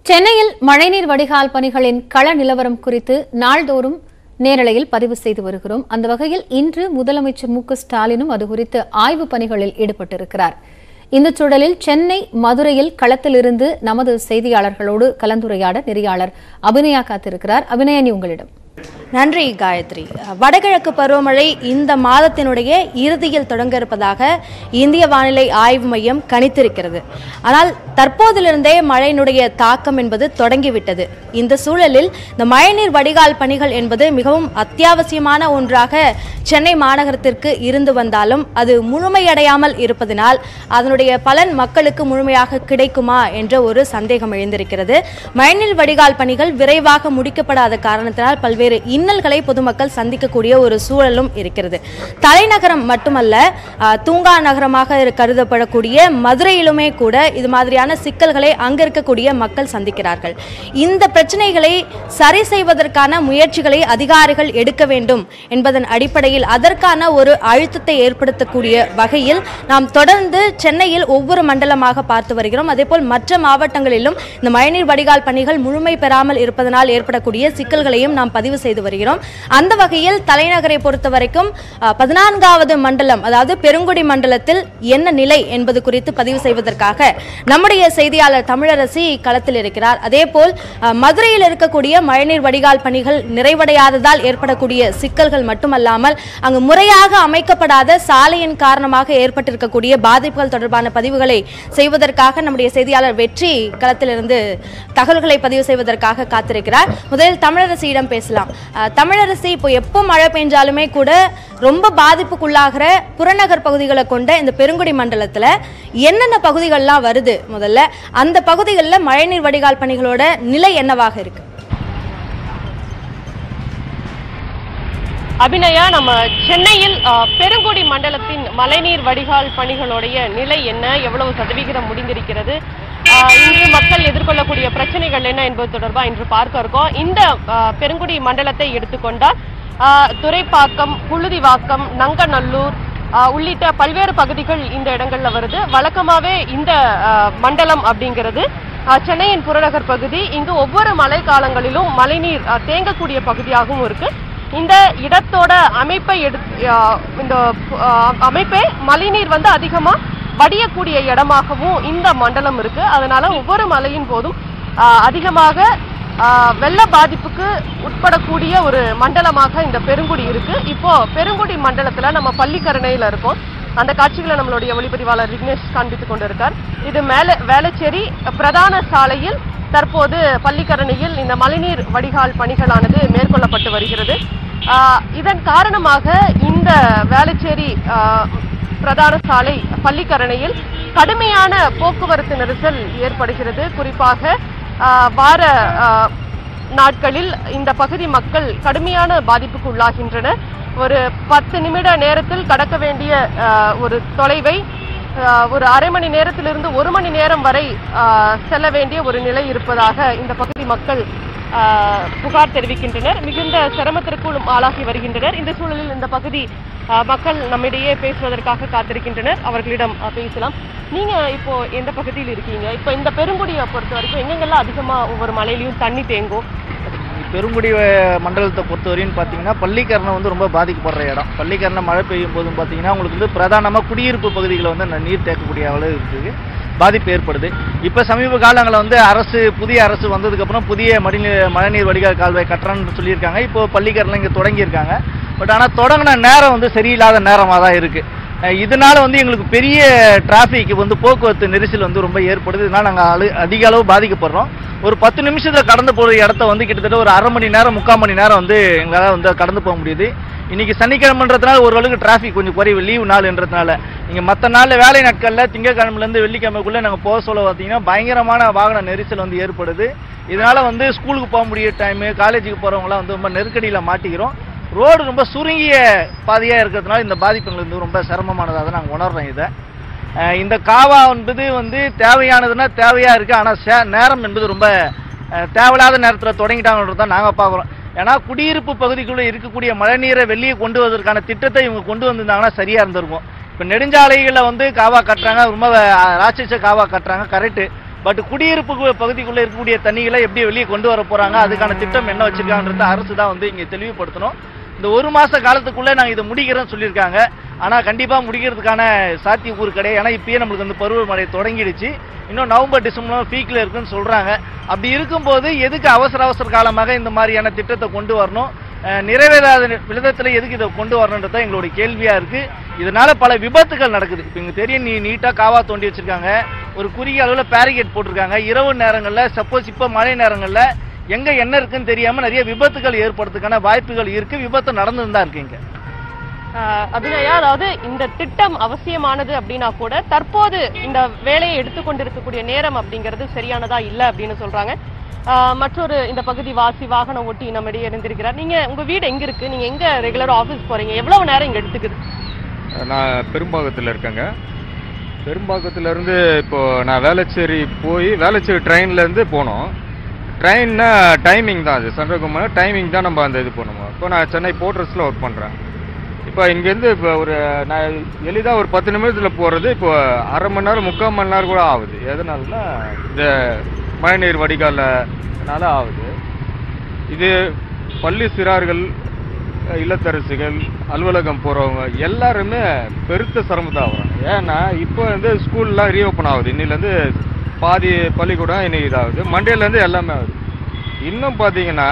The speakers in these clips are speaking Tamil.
சென்னையில் மழைநீர் வடிகால் பணிகளின் கள நிலவரம் குறித்து நாள்தோறும் நேரலையில் பதிவு செய்து வருகிறோம் அந்த வகையில் இன்று முதலமைச்சர் மு க ஸ்டாலினும் அது குறித்து ஆய்வுப் பணிகளில் ஈடுபட்டிருக்கிறார் இந்த சூழலில் சென்னை மதுரையில் களத்திலிருந்து நமது செய்தியாளர்களோடு கலந்துரையாட நெறியாளர் அபிநயா காத்திருக்கிறார் அபிநயனி உங்களிடம் நன்றி காயத்ரி வடகிழக்கு பருவமழை இந்த மாதத்தினுடைய இறுதியில் தொடங்க இருப்பதாக இந்திய வானிலை ஆய்வு மையம் கணித்திருக்கிறது ஆனால் தற்போதிலிருந்தே மழையினுடைய தாக்கம் என்பது தொடங்கிவிட்டது இந்த சூழலில் இந்த மழைநீர் வடிகால் பணிகள் என்பது மிகவும் அத்தியாவசியமான ஒன்றாக சென்னை மாநகரத்திற்கு இருந்து வந்தாலும் அது முழுமையடையாமல் இருப்பதனால் அதனுடைய பலன் மக்களுக்கு முழுமையாக கிடைக்குமா என்ற ஒரு சந்தேகம் எழுந்திருக்கிறது மழைநீர் வடிகால் பணிகள் விரைவாக முடிக்கப்படாத காரணத்தினால் பல்வேறு இன்னல்களை பொதுமக்கள் சந்திக்கக்கூடிய ஒரு சூழலும் இருக்கிறது தலைநகரம் மட்டுமல்ல ஆஹ், தூங்கா நகரமாக இரு- கருதப்படக்கூடிய மதுரையிலுமே கூட இது மாதிரியான சிக்கல்களை அங்க இருக்கக்கூடிய மக்கள் சந்திக்கிறார்கள் இந்த பிரச்சனைகளை சரி செய்வதற்கான முயற்சிகளை அதிகாரிகள் எடுக்க வேண்டும் என்பதன் அடிப்படையில் அதற்கான ஒரு அழுத்தத்தை ஏற்படுத்தக்கூடிய வகையில் நாம் தொடர்ந்து சென்னையில் ஒவ்வொரு மண்டலமாக பார்த்து வருகிறோம் அதேபோல் மற்ற மாவட்டங்களிலும் இந்த மழைநீர் வடிகால் பணிகள் முழுமை பெறாமல் இருப்பதனால் ஏற்படக்கூடிய சிக்கல்களையும் நாம் பதிவு செய்து வருகிறோம் அந்த வகையில் தலைநகரை பொறுத்த வரைக்கும் அஹ், பதினான்காவது மண்டலம் அதாவது பெருங்குடி மண்டலத்தில் என்ன நிலை என்பது குறித்து பதிவு செய்வதற்காக நம்முடைய செய்தியாளர் தமிழரசி களத்தில் இருக்கிறார் அதேபோல் அஹ், மதுரையில் இருக்கக்கூடிய மழைநீர் வடிகால் பணிகள் நிறைவடையாததால் ஏற்படக்கூடிய சிக்கல்கள் மட்டுமல்லாமல் அங்கு முறையாக அமைக்கப்படாத சாலையின் காரணமாக ஏற்பட்டிருக்கக்கூடிய பாதிப்புகள் தொடர்பான பதிவுகளை செய்வதற்காக நம்முடைய செய்தியாளர் வெற்றி களத்திலிருந்து தகவல்களை பதிவு செய்வதற்காக காத்திருக்கிறார் முதலில் தமிழரசியிடம் பேசலாம் அஹ், தமிழரசி இப்போ எப்போ மழை பெஞ்சாலுமே கூட ரொம்ப பாதிப்புக்குள்ளாகிற புறநகர் பகுதிகளை கொண்ட இந்த பெருங்குடி மண்டலத்துல என்னென்ன பகுதிகள்லாம் வருது முதல்ல அந்த பகுதிகளில் மழைநீர் வடிகால் பணிகளோட நிலை என்னவாக இருக்கு அபிநயா நம்ம சென்னையில் அ, பெருங்குடி மண்டலத்தின் மழைநீர் வடிகால் பணிகளுடைய நிலை என்ன எவ்வளவு சதவிகிதம் முடிந்திருக்கிறது அ, இன்று மக்கள் எதிர்கொள்ளக்கூடிய பிரச்சனைகள் என்ன என்பது தொடர்பாக இன்று பார்க்க இருக்கோம் இந்த அ, பெருங்குடி மண்டலத்தை எடுத்துக்கொண்டால் அ, துரைப்பாக்கம் புழுதிவாக்கம் நங்கநல்லூர் அ, உள்ளிட்ட பல்வேறு பகுதிகள் இந்த இடங்கள்ல வருது வழக்கமாவே இந்த அ, மண்டலம் அப்படிங்கிறது அ, சென்னையின் புறநகர் பகுதி இங்கு ஒவ்வொரு மழை காலங்களிலும் மழைநீர் அ, தேங்கக்கூடிய பகுதியாகவும் இருக்கு இந்த இடத்தோட அமைப்பை எடுத்து ஆ, இந்த ஆ, அமைப்பே மழைநீர் வந்து அதிகமா வடியக்கூடிய இடமாகவும் இந்த மண்டலம் இருக்கு அதனால ஒவ்வொரு மழையின் போதும் ஆ, அதிகமாக ஆ, வெள்ள பாதிப்புக்கு உட்படக்கூடிய ஒரு மண்டலமாக இந்த பெருங்குடி இருக்கு இப்போ பெருங்குடி மண்டலத்துல நம்ம பள்ளிக்கரணையில இருக்கோம் அந்த காட்சிகளை நம்மளுடைய ஒளிப்பதிவாளர் விக்னேஷ் காண்பித்துக் கொண்டிருக்கார் இது மேல வேளச்சேரி பிரதான சாலையில் தற்போது பள்ளிக்கரணையில் இந்த மழைநீர் வடிகால் பணிகளானது மேற்கொள்ளப்பட்டு வருகிறது ஆஹ் இதன் காரணமாக இந்த வேளச்சேரி ஆஹ், பிரதான சாலை பள்ளிக்கரணையில் கடுமையான போக்குவரத்து நெரிசல் ஏற்படுகிறது குறிப்பாக ஆஹ், வார ஆஹ், நாட்களில் இந்த பகுதி மக்கள் கடுமையான பாதிப்புக்கு உள்ளாகின்றனர் ஒரு பத்து நிமிட நேரத்தில் கடக்க வேண்டிய ஆஹ், ஒரு தொலைவை ஆஹ், ஒரு அரை மணி நேரத்திலிருந்து ஒரு மணி நேரம் வரை ஆஹ், செல்ல வேண்டிய ஒரு நிலை இருப்பதாக இந்த பகுதி மக்கள் ஆஹ், புகார் தெரிவிக்கின்றனர் மிகுந்த சிரமத்திற்குள் ஆளாகி வருகின்றனர் இந்த சூழலில் இந்த பகுதி ஆஹ், மக்கள் நம்மிடையே பேசுவதற்காக காத்திருக்கின்றனர் அவர்களிடம் ஆஹ், பேசலாம் நீங்க இப்போ எந்த பகுதியில் இருக்கீங்க இப்போ இந்த பெருங்குடியை பொறுத்த வரைக்கும் எங்கெங்கெல்லாம் அதிகமா ஒவ்வொரு மலையிலயும் தண்ணி தேங்கும் பெருங்குடி அஹ், மண்டலத்தை பொறுத்தவரையும் பார்த்தீங்கன்னா பள்ளிக்கரணை வந்து ரொம்ப பாதிக்கப்படுற இடம் பள்ளிக்கரணை மழை பெய்யும் போதும் பார்த்தீங்கன்னா உங்களுக்கு வந்து பிரதானமாக குடியிருப்பு பகுதிகளில் வந்து அந்த நீர் தேக்கக்கூடிய அளவு இருக்குது பாதிப்பு ஏற்படுது இப்போ சமீப காலங்களில் வந்து அரசு புதிய அரசு வந்ததுக்கப்புறம் புதிய மடிநீர் மழைநீர் வடிகால் கால்வாய் கட்டுறன்னு சொல்லியிருக்காங்க இப்போ பள்ளிக்கரணை இங்கே தொடங்கியிருக்காங்க பட் ஆனால் தொடங்கின நேரம் வந்து சரியில்லாத நேரமாக தான் இருக்குது அஹ் இதனால வந்து எங்களுக்கு பெரிய டிராஃபிக் வந்து போக்குவரத்து நெரிசல் வந்து ரொம்ப ஏற்படுது இதனால நாங்கள் அழு அதிக அளவு பாதிக்கப்படுறோம் ஒரு பத்து நிமிஷத்துல கடந்து போகிற இடத்த வந்து கிட்டத்தட்ட ஒரு அரை மணி நேரம் முக்கால் மணி நேரம் வந்து எங்களால் வந்து கடந்து போக முடியுது இன்னைக்கு சனிக்கிழமைன்றதுனால ஓரளவுக்கு டிராஃபிக் கொஞ்சம் குறைவு லீவு நாள்ன்றதுனால நீங்க மற்ற நாளில் வேலை நாட்களில் திங்கக்கிழமைலேருந்து வெள்ளிக்கிழமைக்குள்ள நாங்கள் போக சொல்ல பார்த்தீங்கன்னா பயங்கரமான வாகன நெரிசல் வந்து ஏற்படுது இதனால வந்து ஸ்கூலுக்கு போக முடிய டைமு காலேஜுக்கு போறவங்கலாம் வந்து ரொம்ப நெருக்கடியில் மாட்டிக்கிறோம் ரோடு ரொம்ப சுருங்கிய பாதையாக இருக்கிறதுனால இந்த பாதிப்புகள் வந்து ரொம்ப சிரமமானதாக தான் நாங்கள் உணர்றோம் இதை அஹ் இந்த காவா என்பது வந்து தேவையானதுன்னா தேவையா இருக்கு ஆனால் சே- நேரம் என்பது ரொம்ப அஹ், தேவையில்லாத நேரத்தில் தொடங்கிட்டாங்கன்றது தான் நாங்கள் பார்க்குறோம் ஏன்னா குடியிருப்பு பகுதிக்குள்ளே இருக்கக்கூடிய மழைநீரை வெளியே கொண்டு வருவதற்கான திட்டத்தை இவங்க கொண்டு வந்திருந்தாங்கன்னா சரியா இருந்திருக்கும் இப்போ நெடுஞ்சாலைகளில் வந்து காவா கட்டுறாங்க ரொம்ப அஹ், ராட்சச காவா கட்டுறாங்க கரெக்டு பட் குடியிருப்பு கு- பகுதிக்குள்ள இருக்கக்கூடிய தண்ணிகளை எப்படி வெளியே கொண்டு வர போறாங்க அதுக்கான திட்டம் என்ன வச்சிருக்காங்கன்றத அரசு தான் வந்து இங்க தெளிவுபடுத்தணும் இந்த ஒரு மாச காலத்துக்குள்ள நாங்க இதை முடிக்கிறோம்னு சொல்லியிருக்காங்க ஆனா கண்டிப்பா முடிக்கிறதுக்கான சாத்தியக்கூறு கிடையாது ஏன்னா இப்பயே நம்மளுக்கு வந்து பருவமழை தொடங்கிடுச்சு இன்னும் நவம்பர் டிசம்பர் பீக்ல இருக்குன்னு சொல்றாங்க அப்படி இருக்கும்போது எதுக்கு அவசர அவசர காலமாக இந்த மாதிரியான திட்டத்தை கொண்டு வரணும் அஹ் நிறைவேறாத விதத்துல எதுக்கு இதை கொண்டு வரணுன்றது எங்களுடைய கேள்வியா இருக்கு இதனால பல விபத்துகள் நடக்குது இப்போ இங்க தெரியும் நீ நீட்டா காவா தோண்டி வச்சிருக்காங்க ஒரு குறுகிய அளவில் பேரிகேட் போட்டிருக்காங்க இரவு நேரங்கள்ல சப்போஸ் இப்போ மழை நேரங்கள்ல எங்க என்ன இருக்குன்னு தெரியாம நிறைய விபத்துகள் ஏற்படுறதுக்கான வாய்ப்புகள் இருக்கு விபத்து நடந்துன்னு தான் இருக்கு இங்க ஆஹ் அபிநயா அதாவது இந்த திட்டம் அவசியமானது அப்படின்னா கூட தற்போது இந்த வேலையை எடுத்துக்கொண்டிருக்கக்கூடிய நேரம் அப்படிங்கிறது சரியானதா இல்ல அப்படின்னு சொல்றாங்க ஆஹ் மற்றொரு இந்த பகுதி வாசி வாகனம் ஓட்டி நம்மிடையே இருந்திருக்கிறார் நீங்க உங்க வீடு எங்க இருக்கு நீங்க எங்க ரெகுலர் ஆபீஸ் போறீங்க எவ்வளவு நேரம் இங்க எடுத்துக்குது நான் பெரும்பாக்கத்தில் இருக்கேங்க பெரும்பாக்கத்துல இருந்து இப்போ நான் வேளச்சேரி போய் வேளச்சேரி ட்ரெயின்ல இருந்து போனோம் ட்ரெயின்னா டைமிங் தான் அது சந்திரகுமார் டைமிங் தான் நம்ம அந்த இது பண்ணுவோம் இப்போ நான் சென்னை போர்ட்ரஸில் ஒர்க் பண்ணுறேன் இப்போ இங்கேருந்து இப்போ ஒரு நான் எளிதாக ஒரு பத்து நிமிஷத்தில் போகிறது இப்போ அரை மணி நேரம் முக்கால் மணி நேரம் கூட ஆகுது எதனாலனா இந்த மழைநீர் வடிகாலனால ஆகுது இது பள்ளி சிறார்கள் இல்லத்தரசிகள் அலுவலகம் போகிறவங்க எல்லாருமே பெருத்த சிரமத்தை ஆகுறாங்க ஏன்னா இப்போ வந்து ஸ்கூல்லாம் ரீஓப்பன் ஆகுது இன்னிலேருந்து பாதி பள்ளிக்கூடம் இன்னைக்கு இதாகுது மண்டேலேருந்து எல்லாமே ஆகுது இன்னும் பார்த்தீங்கன்னா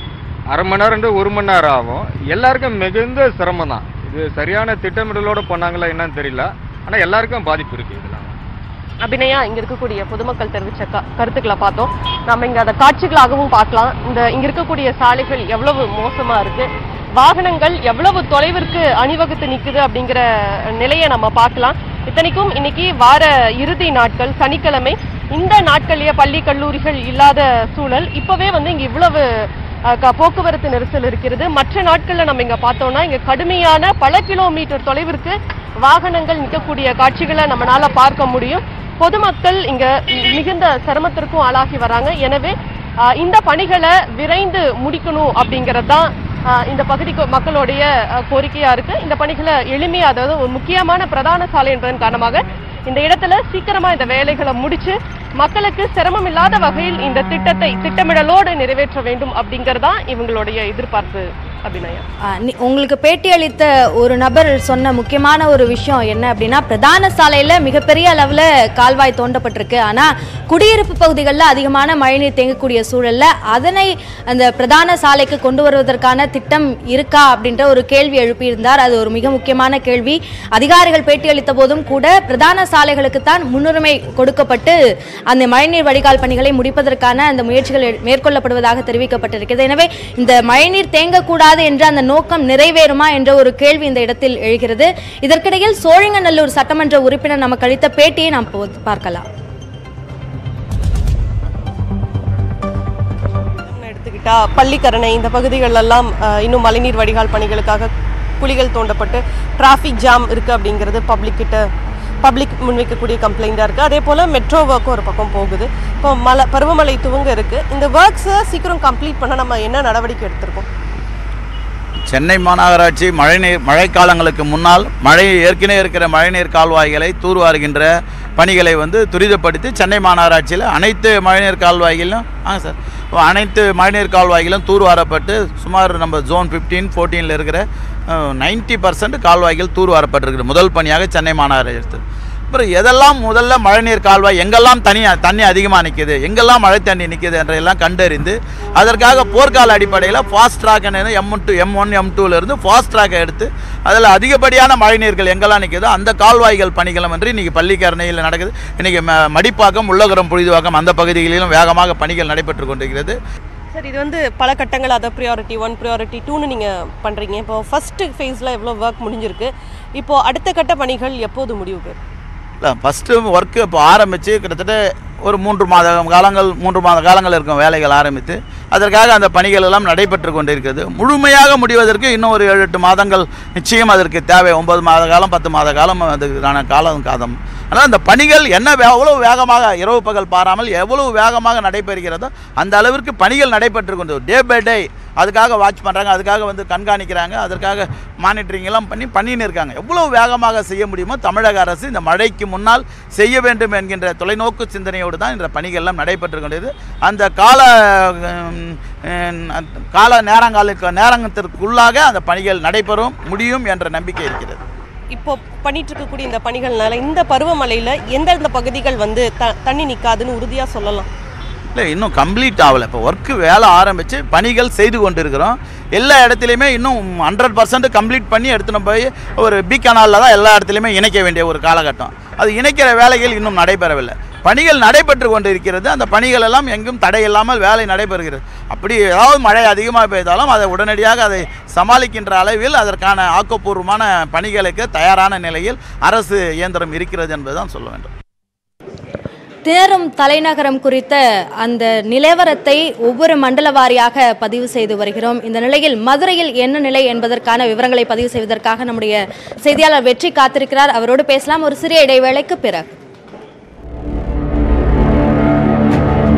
அரை மணி நேரம் ஒரு மணி நேரம் ஆகும் எல்லாருக்கும் மிகுந்த சிரமம் தான் இது சரியான திட்டமிடலோட பண்ணாங்களா என்னன்னு தெரியல ஆனால் எல்லாருக்கும் பாதிப்பு இருக்குது இதெல்லாம் அபிநயா இங்க இருக்கக்கூடிய பொதுமக்கள் தெரிவிச்ச க- கருத்துக்களை பார்த்தோம் நம்ம இங்க அதை காட்சிகளாகவும் பார்க்கலாம் இந்த இங்க இருக்கக்கூடிய சாலைகள் எவ்வளவு மோசமா இருக்கு வாகனங்கள் எவ்வளவு தொலைவிற்கு அணிவகுத்து நிக்குது அப்படிங்கிற நிலையை நம்ம பார்க்கலாம் இத்தனைக்கும் இன்னைக்கு வார இறுதி நாட்கள் சனிக்கிழமை இந்த நாட்கள்லயே பள்ளி கல்லூரிகள் இல்லாத சூழல் இப்பவே வந்து இங்க இவ்வளவு அஹ், க- போக்குவரத்து நெரிசல் இருக்கிறது மற்ற நாட்கள்ல நம்ம இங்க பார்த்தோம்னா இங்க கடுமையான பல கிலோமீட்டர் தொலைவிற்கு வாகனங்கள் நிற்கக்கூடிய காட்சிகளை நம்மளால பார்க்க முடியும் பொதுமக்கள் இங்க மிகுந்த சிரமத்திற்கும் ஆளாகி வராங்க எனவே ஆஹ், இந்த பணிகளை விரைந்து முடிக்கணும் அப்படிங்கிறது தான் ஆஹ், இந்த பகுதி மக்களுடைய ஆஹ், கோரிக்கையா இருக்கு இந்த பணிகளை எளிமையா அதாவது ஒரு முக்கியமான பிரதான சாலை என்பதன் காரணமாக இந்த இடத்துல சீக்கிரமா இந்த வேலைகளை முடிச்சு மக்களுக்கு சிரமம் இல்லாத வகையில் இந்த திட்டத்தை திட்டமிடலோடு நிறைவேற்ற வேண்டும் அப்படிங்கறதா இவங்களுடைய எதிர்பார்ப்பு அபிநயா ஆ, நீ- உங்களுக்கு பேட்டி அளித்த ஒரு நபர் சொன்ன முக்கியமான ஒரு விஷயம் என்ன அப்படின்னா பிரதான சாலையில மிகப்பெரிய அளவுல கால்வாய் தோண்டப்பட்டிருக்கு ஆனா குடியிருப்பு பகுதிகளில் அதிகமான மழைநீர் தேங்கக்கூடிய சூழல்ல அதனை அந்த பிரதான சாலைக்கு கொண்டு வருவதற்கான திட்டம் இருக்கா அப்படின்ற ஒரு கேள்வி எழுப்பியிருந்தார் அது ஒரு மிக முக்கியமான கேள்வி அதிகாரிகள் பேட்டி அளித்த போதும் கூட பிரதான சாலைகளுக்குத்தான் முன்னுரிமை கொடுக்கப்பட்டு அந்த மழைநீர் வடிகால் பணிகளை முடிப்பதற்கான அந்த முயற்சிகள் எ- மேற்கொள்ளப்படுவதாக தெரிவிக்கப்பட்டிருக்கிறது எனவே இந்த மழைநீர் தேங்கக்கூடாது என்ற அந்த நோக்கம் நிறைவேறுமா என்ற ஒரு கேள்வி இந்த இடத்தில் எழுகிறது இதற்கிடையில் சோழிங்கநல்லூர் சட்டமன்ற உறுப்பினர் நமக்கு அளித்த பேட்டியை நாம் இப்போ பார்க்கலாம் நம்ம எடுத்துக்கிட்டா பள்ளிக்கரணை இந்த பகுதிகளெல்லாம் அஹ், இன்னும் மழைநீர் வடிகால் பணிகளுக்காக குழிகள் தோண்டப்பட்டு டிராஃபிக் ஜாம் இருக்கு அப்படிங்கிறது பப்ளிக் கிட்ட பப்ளிக் முன்வைக்கக்கூடிய கம்ப்ளைண்டாக இருக்குது அதே போல் மெட்ரோ ஒர்க்கும் ஒரு பக்கம் போகுது இப்போ மழை பருவமழை துவங்க இருக்குது இந்த ஒர்க்ஸை சீக்கிரம் கம்ப்ளீட் பண்ண நம்ம என்ன நடவடிக்கை எடுத்திருக்கோம் சென்னை மாநகராட்சி மழைநீர் மழைக்காலங்களுக்கு முன்னால் மழை ஏற்கனவே இருக்கிற மழைநீர் கால்வாய்களை தூர்வாருகின்ற பணிகளை வந்து துரிதப்படுத்தி சென்னை மாநகராட்சியில் அனைத்து மழைநீர் கால்வாய்களிலும் ஆ சார் அனைத்து மழைநீர் கால்வாய்களும் தூர்வாரப்பட்டு சுமார் நம்ம ஜோன் ஃபிஃப்டீன் ஃபோர்டீனில் இருக்கிற நைன்ட்டி பர்சன்ட் கால்வாய்கள் தூர்வாரப்பட்டிருக்குது முதல் பணியாக சென்னை மாநகராட்சி எடுத்தது அப்புறம் எதெல்லாம் முதல்ல மழைநீர் கால்வாய் எங்கெல்லாம் தனி தண்ணி அதிகமாக நிற்கிது எங்கெல்லாம் மழை தண்ணி நிற்கிது என்றெல்லாம் கண்டறிந்து அதற்காக போர்க்கால அடிப்படையில் fast track M two M one M இருந்து ஃபாஸ்ட் ட்ராக்கை எடுத்து அதில் அதிகப்படியான மழைநீர்கள் எங்கெல்லாம் நிற்கிதோ அந்த கால்வாய்கள் பணிகளும் என்று இன்றைக்கி பள்ளிக்கரணையில் நடக்குது இன்றைக்கி ம மடிப்பாக்கம் உள்ளகரம் புழுதுவாக்கம் அந்த பகுதிகளிலும் வேகமாக பணிகள் நடைபெற்று கொண்டிருக்கிறது சார் இது வந்து பல கட்டங்கள் அதை ப்ரியாரிட்டி ஒன் ப்ரியாரிட்டி டூன்னு நீங்கள் பண்ணுறீங்க இப்போ ஃபர்ஸ்ட் ஃபேஸில் எவ்வளோ ஒர்க் முடிஞ்சிருக்கு இப்போ அடுத்த கட்ட பணிகள் எப்போது முடிவு பெறும் இல்லை ஃபஸ்ட்டு ஒர்க்கு இப்போ ஆரம்பித்து கிட்டத்தட்ட ஒரு மூன்று மாத காலங்கள் மூன்று மாத காலங்கள் இருக்கும் வேலைகள் ஆரம்பித்து அதற்காக அந்த பணிகள் எல்லாம் நடைபெற்று கொண்டிருக்கிறது முழுமையாக முடிவதற்கு இன்னும் ஒரு ஏழு எட்டு மாதங்கள் நிச்சயம் அதற்கு தேவை ஒன்பது மாத காலம் பத்து மாத காலம் அதுக்கான காலம் காலம் ஆனால் அந்த பணிகள் என்ன வே- எவ்வளவு வேகமாக இரவு பகல் பாராமல் எவ்வளவு வேகமாக நடைபெறுகிறதோ அந்த அளவிற்கு பணிகள் நடைபெற்று கொண்டு டே பை டே அதுக்காக வாட்ச் பண்ணுறாங்க அதுக்காக வந்து கண்காணிக்கிறாங்க அதற்காக மானிட்டரிங் எல்லாம் பண்ணி பண்ணின்னு இருக்காங்க எவ்வளவு வேகமாக செய்ய முடியுமோ தமிழக அரசு இந்த மழைக்கு முன்னால் செய்ய வேண்டும் என்கின்ற தொலைநோக்கு சிந்தனையோடு தான் இந்த பணிகள் எல்லாம் நடைபெற்று கொண்டது அந்த கால உம், உம், கால நேரங்களுக்கு நேரத்திற்குள்ளாக அந்த பணிகள் நடைபெறும் முடியும் என்ற நம்பிக்கை இருக்கிறது இப்போ பண்ணிட்டு இருக்கக்கூடிய இந்த பணிகள்னால இந்த பருவமழையில எந்தெந்த பகுதிகள் வந்து த- தண்ணி நிக்காதுன்னு உறுதியா சொல்லலாம் இல்லை இன்னும் கம்ப்ளீட் ஆகலை இப்போ ஒர்க்கு வேலை ஆரம்பித்து பணிகள் செய்து கொண்டிருக்கிறோம் எல்லா இடத்துலையுமே இன்னும் ஹண்ட்ரட் பர்சன்ட் கம்ப்ளீட் பண்ணி எடுத்துன்னு போய் ஒரு பி கனாலில் தான் எல்லா இடத்துலையுமே இணைக்க வேண்டிய ஒரு காலகட்டம் அது இணைக்கிற வேலைகள் இன்னும் நடைபெறவில்லை பணிகள் நடைபெற்று கொண்டு இருக்கிறது அந்த பணிகள் எல்லாம் எங்கும் தடையில்லாமல் வேலை நடைபெறுகிறது அப்படி ஏதாவது மழை அதிகமாக பெய்தாலும் அதை உடனடியாக அதை சமாளிக்கின்ற அளவில் அதற்கான ஆக்கப்பூர்வமான பணிகளுக்கு தயாரான நிலையில் அரசு இயந்திரம் இருக்கிறது என்பதுதான் சொல்ல வேண்டும் திணறும் தலைநகரம் குறித்த அந்த நிலவரத்தை ஒவ்வொரு மண்டல வாரியாக பதிவு செய்து வருகிறோம் இந்த நிலையில் மதுரையில் என்ன நிலை என்பதற்கான விவரங்களை பதிவு செய்வதற்காக நம்முடைய செய்தியாளர் வெற்றி காத்திருக்கிறார் அவரோடு பேசலாம் ஒரு சிறிய இடைவேளைக்கு பிறகு